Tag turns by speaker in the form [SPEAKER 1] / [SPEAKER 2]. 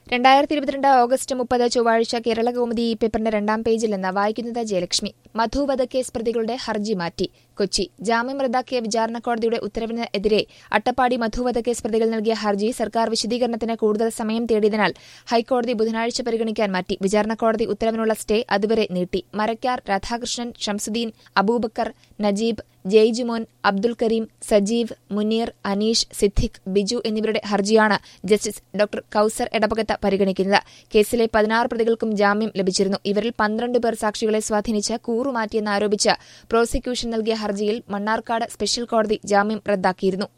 [SPEAKER 1] രണ്ടായിരത്തി ഇരുപത്തിരണ്ട് ഓഗസ്റ്റ് മുപ്പത് ചൊവ്വാഴ്ച കേരള കൗമുദി ഈ പേപ്പറിന്റെ രണ്ടാം പേജിൽ നിന്ന് വായിക്കുന്നത് ജയലക്ഷ്മി മധു വധക്കേസ് പ്രതികളുടെ ഹർജി മാറ്റി കൊച്ചി ജാമ്യം റദ്ദാക്കിയ വിചാരണ കോടതിയുടെ ഉത്തരവിന് എതിരെ അട്ടപ്പാടി മധു വധക്കേസ് പ്രതികൾ നൽകിയ ഹർജി സർക്കാർ വിശദീകരണത്തിന് കൂടുതൽ സമയം തേടിയതിനാൽ ഹൈക്കോടതി ബുധനാഴ്ച പരിഗണിക്കാൻ മാറ്റി വിചാരണ കോടതി ഉത്തരവിനുള്ള സ്റ്റേ അതുവരെ നീട്ടി മരക്കാർ രാധാകൃഷ്ണൻ ഷംസുദ്ദീൻ അബൂബക്കർ നജീബ് ജയ്ജുമോൻ അബ്ദുൽ കരീം സജീവ് മുനീർ അനീഷ് സിദ്ദിഖ് ബിജു എന്നിവരുടെ ഹർജിയാണ് ജസ്റ്റിസ് ഡോക്ടർ കൌസർ എടപ്പകത്ത് പരിഗണിക്കുന്നത് കേസിലെ പതിനാറ് പ്രതികൾക്കും ജാമ്യം ലഭിച്ചിരുന്നു ഇവരിൽ പന്ത്രണ്ട് പേർ സാക്ഷികളെ സ്വാധീനിച്ച് കൂറുമാറ്റിയെന്നാരോപിച്ച് പ്രോസിക്യൂഷൻ നൽകിയ ഹർജിയിൽ മണ്ണാർക്കാട് സ്പെഷ്യൽ കോടതി ജാമ്യം റദ്ദാക്കിയിരുന്നു